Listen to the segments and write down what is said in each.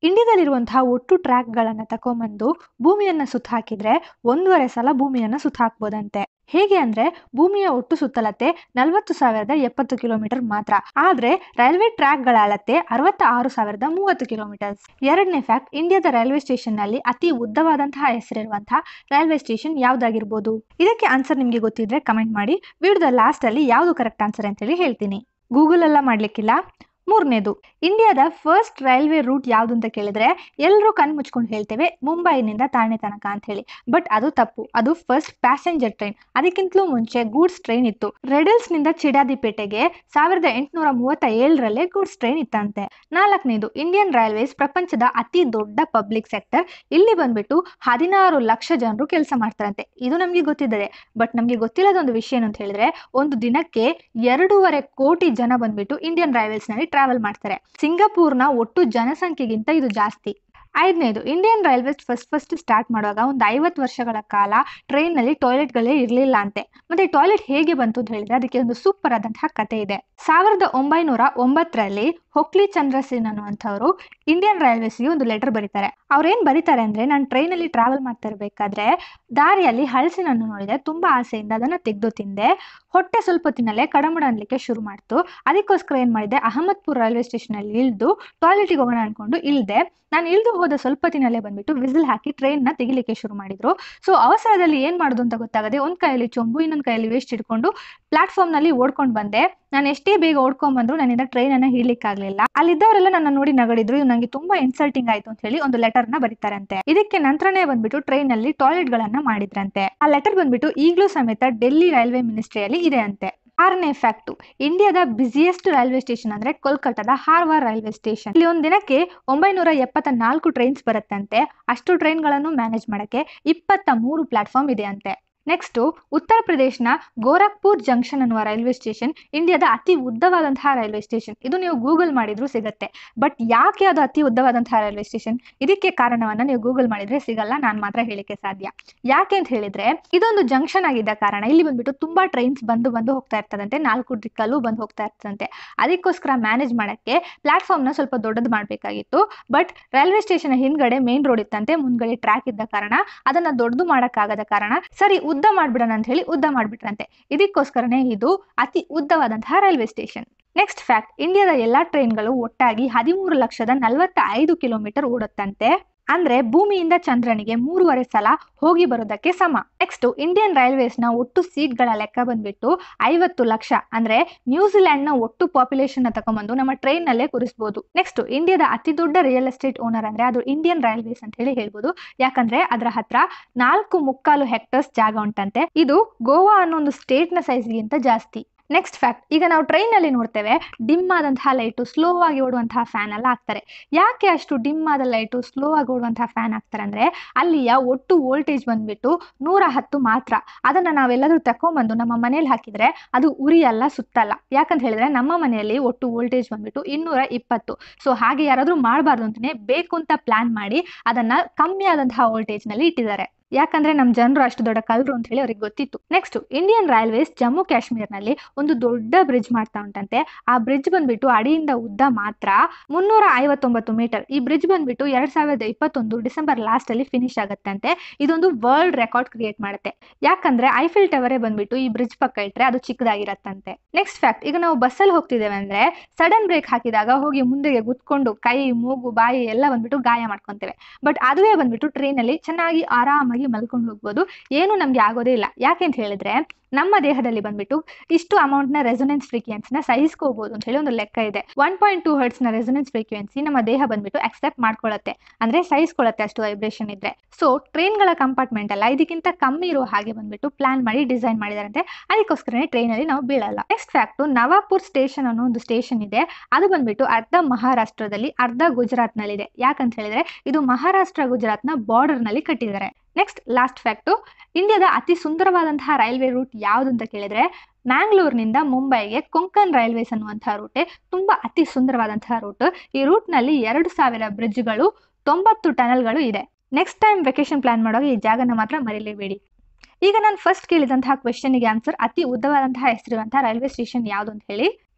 ಇಂಡಿಯಾದಲ್ಲಿರುವಂತಹ ಒಟ್ಟು ಟ್ರ್ಯಾಕ್ಗಳನ್ನು ತಗೊಂಬಂದು ಭೂಮಿಯನ್ನ ಸುತ್ತ ಹಾಕಿದ್ರೆ ಒಂದೂವರೆ ಸಲ ಭೂಮಿಯನ್ನ ಸುತ್ತ ಹಾಕ್ಬೋದಂತೆ ಹೇಗೆ ಅಂದ್ರೆ ಭೂಮಿಯ ಒಟ್ಟು ಸುತ್ತಳತೆ ನಲವತ್ತು ಸಾವಿರದ ಎಪ್ಪತ್ತು ಕಿಲೋಮೀಟರ್ ಮಾತ್ರ ಆದ್ರೆ ರೈಲ್ವೆ ಟ್ರ್ಯಾಕ್ಗಳ ಅಳತೆ ಅರವತ್ತ ಆರು ಸಾವಿರದ ಮೂವತ್ತು ಕಿಲೋಮೀಟರ್ಸ್ ಎರಡನೇ ಫ್ಯಾಕ್ಟ್ ಇಂಡಿಯಾದ ರೈಲ್ವೆ ಸ್ಟೇಷನ್ ನಲ್ಲಿ ಅತಿ ಉದ್ದವಾದಂತಹ ಹೆಸರಿರುವಂತಹ ರೈಲ್ವೆ ಸ್ಟೇಷನ್ ಯಾವ್ದಾಗಿರ್ಬೋದು ಇದಕ್ಕೆ ಆನ್ಸರ್ ನಿಮ್ಗೆ ಗೊತ್ತಿದ್ರೆ ಕಮೆಂಟ್ ಮಾಡಿ ವಿಡಿಯೋದ ಲಾಸ್ಟ್ ಅಲ್ಲಿ ಯಾವ್ದು ಕರೆಕ್ಟ್ ಆನ್ಸರ್ ಅಂತ ಹೇಳಿ ಹೇಳ್ತೀನಿ ಗೂಗಲ್ ಎಲ್ಲ ಮಾಡ್ಲಿಕ್ಕಿಲ್ಲ ಮೂರನೇದು ಇಂಡಿಯಾದ ಫಸ್ಟ್ ರೈಲ್ವೆ ರೂಟ್ ಯಾವುದು ಅಂತ ಕೇಳಿದ್ರೆ ಎಲ್ಲರೂ ಕಣ್ಣು ಮುಚ್ಕೊಂಡು ಹೇಳ್ತೇವೆ ಮುಂಬೈನಿಂದ ತಾಣೆ ತನಕ ಅಂತ ಹೇಳಿ ಬಟ್ ಅದು ತಪ್ಪು ಅದು ಫಸ್ಟ್ ಪ್ಯಾಸೆಂಜರ್ ಟ್ರೈನ್ ಅದಕ್ಕಿಂತಲೂ ಮುಂಚೆ ಗೂಡ್ಸ್ ಟ್ರೈನ್ ಇತ್ತು ರೆಡಲ್ಸ್ ನಿಂದ ಚಿಡಾದಿಪೇಟೆಗೆ ಸಾವಿರದ ಎಂಟುನೂರ ಮೂವತ್ತ ಏಳರಲ್ಲೇ ಗೂಡ್ಸ್ ಟ್ರೈನ್ ಇತ್ತಂತೆ ನಾಲ್ಕನೇದು ಇಂಡಿಯನ್ ರೈಲ್ವೇಸ್ ಪ್ರಪಂಚದ ಅತಿ ದೊಡ್ಡ ಪಬ್ಲಿಕ್ ಸೆಕ್ಟರ್ ಇಲ್ಲಿ ಬಂದ್ಬಿಟ್ಟು ಹದಿನಾರು ಲಕ್ಷ ಜನರು ಕೆಲಸ ಮಾಡ್ತಾರಂತೆ ಇದು ನಮಗೆ ಗೊತ್ತಿದ್ದಾರೆ ಬಟ್ ನಮಗೆ ಗೊತ್ತಿಲ್ಲದೊಂದು ವಿಷಯ ಏನು ಅಂತ ಹೇಳಿದ್ರೆ ಒಂದು ದಿನಕ್ಕೆ ಎರಡೂವರೆ ಕೋಟಿ ಜನ ಬಂದ್ಬಿಟ್ಟು ಇಂಡಿಯನ್ ರೈಲ್ವೇಸ್ ನಲ್ಲಿ ಟ್ರಾವೆಲ್ ಮಾಡ್ತಾರೆ ಸಿಂಗಾಪುರ್ನ ಒಟ್ಟು ಜನಸಂಖ್ಯೆಗಿಂತ ಇದು ಜಾಸ್ತಿ ಐದನೇದು Indian railways first first start ಮಾಡುವಾಗ ಒಂದು ಐವತ್ತು ವರ್ಷಗಳ ಕಾಲ ಟ್ರೈನ್ನಲ್ಲಿ ಟಾಯ್ಲೆಟ್ಗಳೇ ಇರಲಿಲ್ಲ ಅಂತೆ ಮತ್ತೆ ಟಾಯ್ಲೆಟ್ ಹೇಗೆ ಬಂತು ಅಂತ ಹೇಳಿದ್ರೆ ಅದಕ್ಕೆ ಒಂದು ಸೂಪರ್ ಆದಂತಹ ಕತೆ ಇದೆ ಸಾವಿರದ ಒಂಬೈನೂರ ಒಂಬತ್ತರಲ್ಲಿ ಹೊಕ್ಲಿ ಚಂದ್ರಸೇನ್ ಅನ್ನುವಂಥವ್ರು ಇಂಡಿಯನ್ ರೈಲ್ವೇಸ್ಗೆ ಒಂದು ಲೆಟರ್ ಬರೀತಾರೆ ಅವ್ರೇನ್ ಬರೀತಾರೆ ಅಂದ್ರೆ ನಾನು ಟ್ರೈನಲ್ಲಿ ಟ್ರಾವೆಲ್ ಮಾಡ್ತಾ ಇರಬೇಕಾದ್ರೆ ದಾರಿಯಲ್ಲಿ ಹಳಸಿನನ್ನು ನೋಡಿದೆ ತುಂಬಾ ಆಸೆಯಿಂದ ಅದನ್ನ ತೆಗೆದು ತಿಂದೆ ಹೊಟ್ಟೆ ಸ್ವಲ್ಪ ಹೊತ್ತಿನಲ್ಲೇ ಕಡಮಡ ಅನ್ಲಿಕ್ಕೆ ಶುರು ಮಾಡ್ತು ಅದಕ್ಕೋಸ್ಕರ ಏನ್ ಮಾಡಿದೆ ಅಹಮದ್ಪುರ್ ರೈಲ್ವೆ ಸ್ಟೇಷನ್ ಅಲ್ಲಿ ಇಳಿದು ಟಾಯ್ಲೆಟಿಗೆ ಹೋಗೋಣ ಅನ್ಕೊಂಡು ಇಳ್ದೆ ನಾನು ಇಳಿದು ಹೋದ ಸ್ವಲ್ಪ ಹೊತ್ತಿನಲ್ಲೇ ಬಂದ್ಬಿಟ್ಟು ವಿಸಿಲ್ ಹಾಕಿ ಟ್ರೈನ್ನ ತೆಗಿಲಿಕ್ಕೆ ಶುರು ಮಾಡಿದ್ರು ಸೊ ಅವಸರದಲ್ಲಿ ಏನ್ ಮಾಡೋದು ಅಂತ ಗೊತ್ತಾಗದೆ ಒಂದ್ ಕೈಯಲ್ಲಿ ಚೊಂಬು ಇನ್ನೊಂದ್ ಕೈಯಲ್ಲಿ ವೇಸ್ಟ್ ಹಿಡ್ಕೊಂಡು ಪ್ಲಾಟ್ಫಾರ್ಮ್ ನಲ್ಲಿ ಓಡ್ಕೊಂಡು ಬಂದೆ ನಾನು ಎಷ್ಟೇ ಬೇಗ ಓಡ್ಕೊಂಡ್ ಬಂದ್ರು ನನ್ನಿಂದ ಟ್ರೈನ್ ಅನ್ನ ಹಿಡ್ಲಿಕ್ಕಾಗ್ಲಿಲ್ಲ ಅಲ್ಲಿದ್ದವರೆಲ್ಲ ನನ್ನ ನೋಡಿ ನಗಡಿದ್ರು ಇದು ನನಗೆ ತುಂಬಾ ಇನ್ಸಲ್ಟಿಂಗ್ ಆಯ್ತು ಅಂತ ಹೇಳಿ ಒಂದು ಲೆಟರ್ ನ ಬರೀತಾರಂತೆ ಇದಕ್ಕೆ ನಂತರನೇ ಬಂದ್ಬಿಟ್ಟು ಟ್ರೈನ್ ನಲ್ಲಿ ಟಾಯ್ಲೆಟ್ ಗಳನ್ನ ಮಾಡಿದ್ರಂತೆ ಆ ಲೆಟರ್ ಬಂದ್ಬಿಟ್ಟು ಈಗಲೂ ಸಮೇತ ಡೆಲ್ಲಿ ರೈಲ್ವೆ ಮಿನಿಸ್ಟ್ರಿಯಲ್ಲಿ ಇದೆ ಅಂತೆ ಆರನೇ ಫ್ಯಾಕ್ಟು ಇಂಡಿಯಾದ ಬಿಸಿಯೆಸ್ಟ್ ರೈಲ್ವೆ ಸ್ಟೇಷನ್ ಅಂದ್ರೆ ಕೋಲ್ಕತ್ತಾದ ಹಾರ್ವಾರ್ ರೈಲ್ವೆ ಸ್ಟೇಷನ್ ಇಲ್ಲಿ ಒಂದು ದಿನಕ್ಕೆ ಒಂಬೈನೂರ ಎಪ್ಪತ್ತ ನಾಲ್ಕು ಟ್ರೈನ್ಸ್ ಬರುತ್ತಂತೆ ಅಷ್ಟು ಟ್ರೈನ್ಗಳನ್ನು ಮ್ಯಾನೇಜ್ ಮಾಡಕ್ಕೆ ಇಪ್ಪತ್ತ ಮೂರು ಪ್ಲಾಟ್ಫಾರ್ಮ್ ಇದೆ ಅಂತೆ ನೆಕ್ಸ್ಟ್ ಉತ್ತರ ಪ್ರದೇಶನ ಗೋರಖ್ಪುರ್ ಜಂಕ್ಷನ್ ಅನ್ನುವ ರೈಲ್ವೆ ಸ್ಟೇಷನ್ ಇಂಡಿಯಾದ ಅತಿ ಉದ್ದವಾದಂತಹ ರೈಲ್ವೆ ಸ್ಟೇಷನ್ ಇದು ನೀವು ಗೂಗಲ್ ಮಾಡಿದ್ರು ಸಿಗುತ್ತೆ ಬಟ್ ಯಾಕೆ ಅದು ಅತಿ ಉದ್ದವಾದಂತಹ ರೈಲ್ವೆ ಸ್ಟೇಷನ್ ಇದಕ್ಕೆ ಕಾರಣವನ್ನ ನೀವು ಗೂಗಲ್ ಮಾಡಿದ್ರೆ ಸಿಗಲ್ಲ ನಾನು ಮಾತ್ರ ಹೇಳಿಕ್ಕೆ ಸಾಧ್ಯ ಯಾಕೆ ಅಂತ ಹೇಳಿದ್ರೆ ಇದೊಂದು ಜಂಕ್ಷನ್ ಆಗಿದ್ದ ಕಾರಣ ಇಲ್ಲಿ ಬಂದ್ಬಿಟ್ಟು ತುಂಬಾ ಟ್ರೈನ್ಸ್ ಬಂದು ಬಂದು ಹೋಗ್ತಾ ಇರ್ತದಂತೆ ನಾಲ್ಕು ದಿಕ್ಕಲ್ಲೂ ಬಂದು ಹೋಗ್ತಾ ಇರ್ತದಂತೆ ಅದಕ್ಕೋಸ್ಕರ ಮ್ಯಾನೇಜ್ ಮಾಡಕ್ಕೆ ಪ್ಲಾಟ್ಫಾರ್ಮ್ ನ ಸ್ವಲ್ಪ ದೊಡ್ಡದು ಮಾಡಬೇಕಾಗಿತ್ತು ಬಟ್ ರೈಲ್ವೆ ಸ್ಟೇಷನ್ ಹಿಂದ್ಗಡೆ ಮೇನ್ ರೋಡ್ ಇತ್ತಂತೆ ಮುಂದ್ಗಡೆ ಟ್ರ್ಯಾಕ್ ಇದ್ದ ಕಾರಣ ಅದನ್ನ ದೊಡ್ಡದು ಮಾಡಕ್ಕಾಗದ ಕಾರಣ ಸರಿ ಉದ್ದ ಮಾಡ್ಬಿಡೋಣ ಅಂತ ಹೇಳಿ ಉದ್ದ ಮಾಡ್ಬಿಟ್ರಂತೆ ಇದಕ್ಕೋಸ್ಕರನೇ ಇದು ಅತಿ ಉದ್ದವಾದಂತಹ ರೈಲ್ವೆ ಸ್ಟೇಷನ್ ನೆಕ್ಸ್ಟ್ ಫ್ಯಾಕ್ಟ್ ಇಂಡಿಯಾದ ಎಲ್ಲಾ ಟ್ರೈನ್ಗಳು ಒಟ್ಟಾಗಿ ಹದಿಮೂರು ಲಕ್ಷದ ನಲವತ್ತ ಐದು ಕಿಲೋಮೀಟರ್ ಓಡುತ್ತಂತೆ ಅಂದ್ರೆ ಭೂಮಿಯಿಂದ ಚಂದ್ರನಿಗೆ ಮೂರುವರೆ ಸಲ ಹೋಗಿ ಬರೋದಕ್ಕೆ ಸಮ ನೆಕ್ಸ್ಟ್ ಇಂಡಿಯನ್ ರೈಲ್ವೇಸ್ ನ ಒಟ್ಟು ಸೀಟ್ ಗಳ ಲೆಕ್ಕ ಬಂದ್ಬಿಟ್ಟು ಐವತ್ತು ಲಕ್ಷ ಅಂದ್ರೆ ನ್ಯೂಜಿಲೆಂಡ್ ನ ಒಟ್ಟು ಪಾಪ್ಯುಲೇಷನ್ ನ ತಗೊಂಬಂದು ನಮ್ಮ ಟ್ರೈನ್ ನಲ್ಲೇ ಕೂರಿಸಬಹುದು ನೆಕ್ಸ್ಟ್ ಇಂಡಿಯಾದ ಅತಿ ದೊಡ್ಡ ರಿಯಲ್ ಎಸ್ಟೇಟ್ ಓನರ್ ಅಂದ್ರೆ ಅದು ಇಂಡಿಯನ್ ರೈಲ್ವೇಸ್ ಅಂತ ಹೇಳಿ ಹೇಳ್ಬೋದು ಯಾಕಂದ್ರೆ ಅದರ ಹತ್ರ ನಾಲ್ಕು ಮುಕ್ಕಾಲು ಹೆಕ್ಟರ್ಸ್ ಜಾಗ ಉಂಟಂತೆ ಇದು ಗೋವಾ ಅನ್ನೋ ಒಂದು ಸ್ಟೇಟ್ ನ ಸೈಜ್ಗಿಂತ ಜಾಸ್ತಿ ನೆಕ್ಸ್ಟ್ ಫ್ಯಾಕ್ಟ್ ಈಗ ನಾವು ಟ್ರೈನಲ್ಲಿ ನೋಡ್ತೇವೆ ಡಿಮ್ ಆದಂತಹ ಲೈಟು ಸ್ಲೋ ಆಗಿ ಓಡುವಂತಹ ಫ್ಯಾನ್ ಎಲ್ಲ ಹಾಕ್ತಾರೆ ಯಾಕೆ ಅಷ್ಟು ಡಿಮ್ ಆದ ಲೈಟು ಸ್ಲೋ ಆಗಿ ಓಡುವಂತಹ ಫ್ಯಾನ್ ಹಾಕ್ತಾರೆ ಅಂದ್ರೆ ಅಲ್ಲಿಯ ಒಟ್ಟು ವೋಲ್ಟೇಜ್ ಬಂದ್ಬಿಟ್ಟು ನೂರ ಹತ್ತು ಮಾತ್ರ ಅದನ್ನ ನಾವೆಲ್ಲರೂ ತಕೊಂಡ್ಬಂದು ನಮ್ಮ ಮನೇಲಿ ಹಾಕಿದ್ರೆ ಅದು ಉರಿಯಲ್ಲ ಸುತ್ತಲ್ಲ ಯಾಕಂತ ಹೇಳಿದ್ರೆ ನಮ್ಮ ಮನೆಯಲ್ಲಿ ಒಟ್ಟು ವೋಲ್ಟೇಜ್ ಬಂದ್ಬಿಟ್ಟು ಇನ್ನೂರ ಇಪ್ಪತ್ತು ಸೊ ಹಾಗೆ ಯಾರಾದ್ರೂ ಮಾಡಬಾರ್ದು ಅಂತಾನೆ ಬೇಕು ಅಂತ ಪ್ಲಾನ್ ಮಾಡಿ ಅದನ್ನ ಕಮ್ಮಿ ಆದಂತಹ ವೋಲ್ಟೇಜ್ ನಲ್ಲಿ ಇಟ್ಟಿದ್ದಾರೆ ಯಾಕಂದ್ರೆ ನಮ್ಮ ಜನರು ಅಷ್ಟು ದೊಡ್ಡ ಕಲ್ರು ಅಂತ ಹೇಳಿ ಅವ್ರಿಗೆ ಗೊತ್ತಿತ್ತು ನೆಕ್ಸ್ಟ್ ಇಂಡಿಯನ್ ರೈಲ್ವೇಸ್ ಜಮ್ಮು ಕಾಶ್ಮೀರ್ನಲ್ಲಿ ಒಂದು ದೊಡ್ಡ ಬ್ರಿಡ್ಜ್ ಮಾಡ್ತಾ ಉಂಟಂತೆ ಆ ಬ್ರಿಡ್ಜ್ ಬಂದ್ಬಿಟ್ಟು ಅಡಿಯಿಂದ ಉದ್ದ ಮಾತ್ರ ಮುನ್ನೂರ ಐವತ್ತೊಂಬತ್ತು ಮೀಟರ್ ಈ ಬ್ರಿಡ್ಜ್ ಬಂದ್ಬಿಟ್ಟು ಎರಡ್ ಸಾವಿರದ ಇಪ್ಪತ್ತೊಂದು ಡಿಸೆಂಬರ್ ಲಾಸ್ಟ್ ಅಲ್ಲಿ ಫಿನಿಶ್ ಆಗುತ್ತಂತೆ ಇದೊಂದು ವರ್ಲ್ಡ್ ರೆಕಾರ್ಡ್ ಕ್ರಿಯೇಟ್ ಮಾಡುತ್ತೆ ಯಾಕಂದ್ರೆ ಐಫಿಲ್ ಟವರೇ ಬಂದ್ಬಿಟ್ಟು ಈ ಬ್ರಿಡ್ಜ್ ಪಕ್ಕ ಇಟ್ರೆ ಅದು ಚಿಕ್ಕದಾಗಿರತ್ತಂತೆ ನೆಕ್ಸ್ಟ್ ಫ್ಯಾಕ್ಟ್ ಈಗ ನಾವು ಬಸ್ಸಲ್ಲಿ ಹೋಗ್ತಿದ್ದೇವೆ ಅಂದ್ರೆ ಸಡನ್ ಬ್ರೇಕ್ ಹಾಕಿದಾಗ ಹೋಗಿ ಮುಂದೆಗೆ ಗುತ್ಕೊಂಡು ಕೈ ಮೂಗು ಬಾಯಿ ಎಲ್ಲ ಬಂದ್ಬಿಟ್ಟು ಗಾಯ ಮಾಡ್ಕೊಂತೇವೆ ಬಟ್ ಅದುವೇ ಬಂದ್ಬಿಟ್ಟು ಟ್ರೈನಲ್ಲಿ ಚೆನ್ನಾಗಿ ಆರಾಮಾಗಿ ಮಲ್ಕೊಂಡು ಹೋಗ್ಬೋದು ಏನು ನಮ್ಗೆ ಆಗೋದೇ ಇಲ್ಲ ಯಾಕೆ ಅಂತ ಹೇಳಿದ್ರೆ ನಮ್ಮ ದೇಹದಲ್ಲಿ ಬಂದ್ಬಿಟ್ಟು ಇಷ್ಟು ಅಮೌಂಟ್ ನ ರೆಸೊನೆನ್ಸ್ ಫ್ರೀಕ್ವೆನ್ಸಿನ ಸಹಿಸ್ಕೋಬಹುದು ಅಂತ ಹೇಳಿ ಒಂದು ಲೆಕ್ಕ ಇದೆ ಒನ್ ಪಾಯಿಂಟ್ ಟೂ ಹರ್ಟ್ಸ್ ನ ರೆಸೊನೆನ್ಸ್ ಫ್ರೀಕ್ವೆನ್ಸಿ ನಮ್ಮ ದೇಹ ಬಂದ್ಬಿಟ್ಟು ಅಕ್ಸೆಪ್ಟ್ ಮಾಡ್ಕೊಳ್ಳುತ್ತೆ ಅಂದ್ರೆ ಸಹಿಸ್ಕೊಳ್ಳುತ್ತೆ ಅಷ್ಟು ವೈಬ್ರೇಷನ್ ಇದ್ರೆ ಸೊ ಟ್ರೈನ್ಗಳ ಕಂಪಾರ್ಟ್ಮೆಂಟ್ ಅಲ್ಲ ಇದಕ್ಕಿಂತ ಕಮ್ಮಿ ಇರೋ ಹಾಗೆ ಬಂದ್ಬಿಟ್ಟು ಪ್ಲಾನ್ ಮಾಡಿ ಡಿಸೈನ್ ಮಾಡಿದಾರಂತೆ ಅದಕ್ಕೋಸ್ಕರನೇ ಟ್ರೈನಲ್ಲಿ ನಾವು ಬೀಳಲ್ಲ ನೆಕ್ಸ್ಟ್ ಫ್ಯಾಕ್ಟ್ ನವಾಪುರ್ ಸ್ಟೇಷನ್ ಅನ್ನೋ ಒಂದು ಸ್ಟೇಷನ್ ಇದೆ ಅದು ಬಂದ್ಬಿಟ್ಟು ಅರ್ಧ ಮಹಾರಾಷ್ಟ್ರದಲ್ಲಿ ಅರ್ಧ ಗುಜರಾತ್ ನಲ್ಲಿದೆ ಯಾಕಂತ ಹೇಳಿದ್ರೆ ಇದು ಮಹಾರಾಷ್ಟ್ರ ಗುಜರಾತ್ ನ ಬಾರ್ಡರ್ ನಲ್ಲಿ ಕಟ್ಟಿದ್ದಾರೆ ನೆಕ್ಸ್ಟ್ ಲಾಸ್ಟ್ ಫ್ಯಾಕ್ಟು ಇಂಡಿಯಾದ ಅತಿ ಸುಂದರವಾದಂತಹ ರೈಲ್ವೆ ರೂಟ್ ಯಾವುದು ಅಂತ ಕೇಳಿದ್ರೆ ಮ್ಯಾಂಗ್ಳೂರ್ನಿಂದ ಮುಂಬೈಗೆ ಕೊಂಕನ್ ರೈಲ್ವೇಸ್ ಅನ್ನುವಂತಹ ರೂಟೆ ತುಂಬಾ ಅತಿ ಸುಂದರವಾದಂತಹ ರೂಟ್ ಈ ರೂಟ್ ನಲ್ಲಿ ಎರಡು ಸಾವಿರ ಬ್ರಿಡ್ಜ್ಗಳು ತೊಂಬತ್ತು ಟನಲ್ಗಳು ಇದೆ ನೆಕ್ಸ್ಟ್ ಟೈಮ್ ವೆಕೇಶನ್ ಪ್ಲಾನ್ ಮಾಡುವಾಗ ಈ ಜಾಗನ ಮಾತ್ರ ಮರೀಲೇಬೇಡಿ ಈಗ ನಾನು ಫಸ್ಟ್ ಕೇಳಿದಂತಹ ಕ್ವೆಶನ್ಗೆ ಆನ್ಸರ್ ಅತಿ ಉದ್ದವಾದಂತಹ ಹೆಸರಿರುವಂತಹ ರೈಲ್ವೆ ಸ್ಟೇಷನ್ ಯಾವುದು ಅಂತ ಹೇಳಿ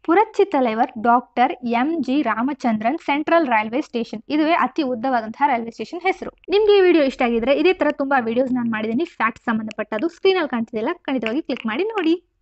Puratchi Thalaivar doctor M G Ramachandran central railway station ಇದುವೇ ಅತಿ ಉದ್ದವಾದಂತಹ ರೈಲ್ವೆ ಸ್ಟೇಷನ್ ಹೆಸರು ನಿಮ್ಗೆ ಈ ವಿಡಿಯೋ ಇಷ್ಟ ಆಗಿದ್ರೆ ಇದೇ ತರ ತುಂಬಾ ವಿಡಿಯೋಸ್ ನಾನು ಮಾಡಿದ್ದೀನಿ ಫ್ಯಾಕ್ಟ್ ಸಂಬಂಧಪಟ್ಟದು ಸ್ಕ್ರೀನಲ್ಲಿ ಕಾಣ್ತಿದೆಯಲ್ಲ ಖಂಡಿತವಾಗಿ ಕ್ಲಿಕ್ ಮಾಡಿ ನೋಡಿ